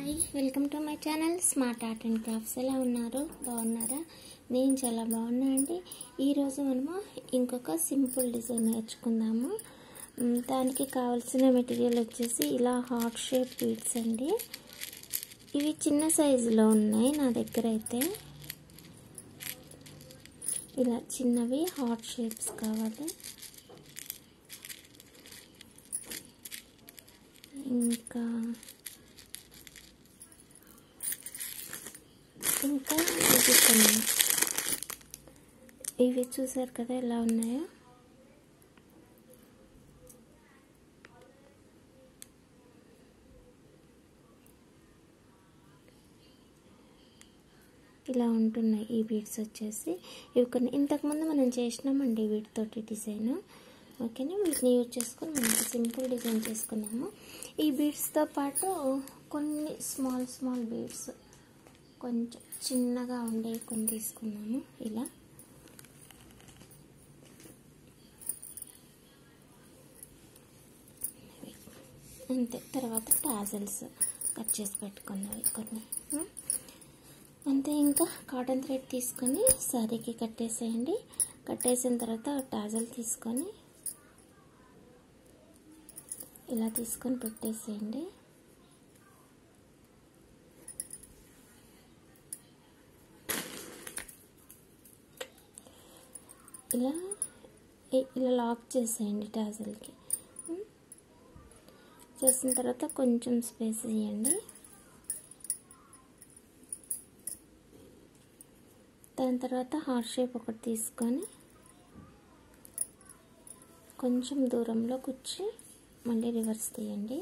Hi welcome to my channel smart art and crafts ఎలా ఉన్నారు బాగున్నారా నేను చాలా బాగున్నా అండి ఈరోజు మనము ఇంకొక సింపుల్ డిజైన్ నేర్చుకుందాము మ్, దానికి కావాల్సిన మెటీరియల్ వచ్చేసి ఇలా హార్ట్ షేప్ బీడ్స్ అండి ఇవి చిన్న సైజులో ఉన్నాయి నా దగ్గర అయితే ఇలా చిన్నవి హార్ట్ షేప్స్ కావాలి ఇంకా ఇంకా ఇవి కొన్ని ఇవి చూసారు కదా ఎలా ఉన్నాయో ఇలా ఉంటున్నాయి ఈ బీడ్స్ వచ్చేసి ఇవి కొన్ని ఇంతకుముందు మనం చేసినామండి వీటితోటి డిజైన్ ఓకేనా వీటిని యూజ్ చేసుకొని మనం సింపుల్ డిజైన్ చేసుకున్నాము ఈ బీడ్స్తో పాటు కొన్ని స్మాల్ స్మాల్ బీడ్స్ కొంచెం చిన్నగా ఉండే కొన్ని తీసుకున్నాము ఇలా అంతే తర్వాత టాజల్స్ కట్ చేసి పెట్టుకున్నవి కొన్ని ఉం? అంతే ఇంకా కాటన్ థ్రెడ్ తీసుకొని శారీకి కట్టేసేయండి కట్టేసిన తర్వాత టాజల్ తీసుకొని ఇలా తీసుకొని పెట్టేసేయండి ఇలా ఇలా లాక్ చేసేయండి టాజల్కి చేసిన తర్వాత కొంచెం స్పేస్ ఇవ్వండి దాని తర్వాత హార్ట్ షేప్ ఒకటి తీసుకొని కొంచెం దూరంలో కూర్చి మళ్ళీ రివర్స్ తీయండి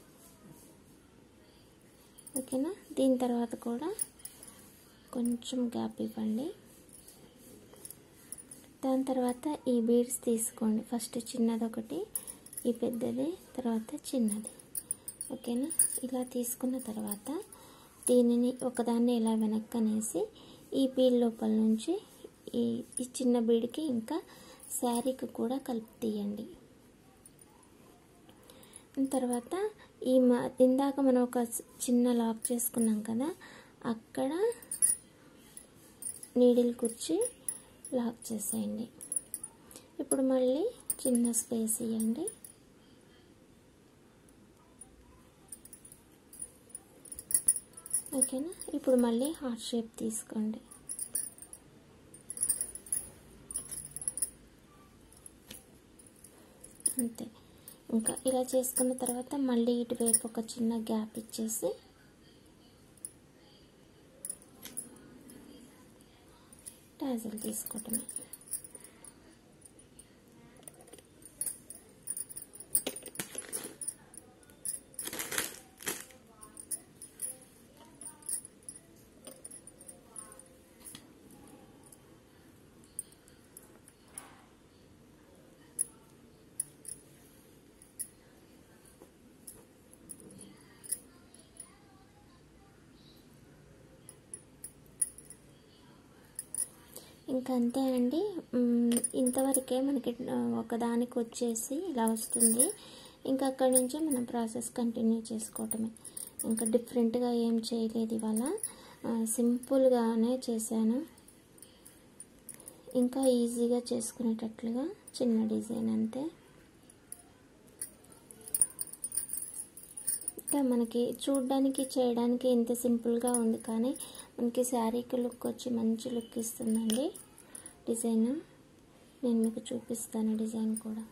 ఓకేనా దీని తర్వాత కూడా కొంచెం గ్యాప్ ఇవ్వండి దాని తర్వాత ఈ బీడ్స్ తీసుకోండి ఫస్ట్ చిన్నది ఒకటి ఈ పెద్దది తర్వాత చిన్నది ఓకేనా ఇలా తీసుకున్న తర్వాత దీనిని ఒకదాన్ని ఇలా వెనక్కనేసి ఈ బీడ్ లోపల నుంచి ఈ ఈ చిన్న బీడ్కి ఇంకా శారీకి కూడా కలిపి తీయండి తర్వాత ఈ మా ఇందాక మనం ఒక చిన్న లాక్ చేసుకున్నాం కదా అక్కడ నీడిల్ కుర్చి లాక్ చేసేయండి ఇప్పుడు మళ్ళీ చిన్న స్పేస్ ఇవ్వండి ఓకేనా ఇప్పుడు మళ్ళీ హార్ట్ షేప్ తీసుకోండి అంతే ఇంకా ఇలా చేసుకున్న తర్వాత మళ్ళీ ఇటువైపు ఒక చిన్న గ్యాప్ ఇచ్చేసి టాజల్ తీసుకోవటమే ఇంకా అంతే అండి మ్, ఇంతవరకే మనకి ఆ, ఒకదానికి వచ్చేసి ఇలా వస్తుంది ఇంకా అక్కడి నుంచి మనం ప్రాసెస్ కంటిన్యూ చేసుకోవటమే ఇంకా డిఫరెంట్గా ఏం చేయలేదు ఇవాళ ఆ, సింపుల్గానే చేశాను ఇంకా ఈజీగా చేసుకునేటట్లుగా చిన్న డిజైన్ అంతే ఇంకా మనకి చూడడానికి చేయడానికి ఇంత సింపుల్గా ఉంది కానీ మనకి శారీకి లుక్ వచ్చి మంచి లుక్ ఇస్తుందండి డిజైన్ నేను మీకు చూపిస్తాను డిజైన్ కూడా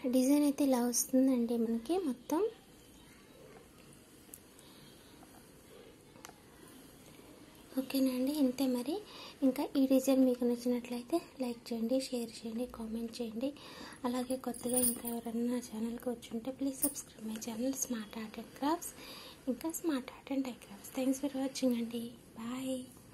డిజైన్ అయితే ఇలా వస్తుందండి మనకి మొత్తం ఓకేనా అండి ఇంతే మరి ఇంకా ఈ డిజైన్ మీకు నచ్చినట్లయితే లైక్ చేయండి షేర్ చేయండి కామెంట్ చేయండి అలాగే కొత్తగా ఇంకా ఎవరైనా నా ఛానల్కి వచ్చి ఉంటే please subscribe my channel smart art and crafts ఇంకా smart art and I crafts thanks for watching అండి బాయ్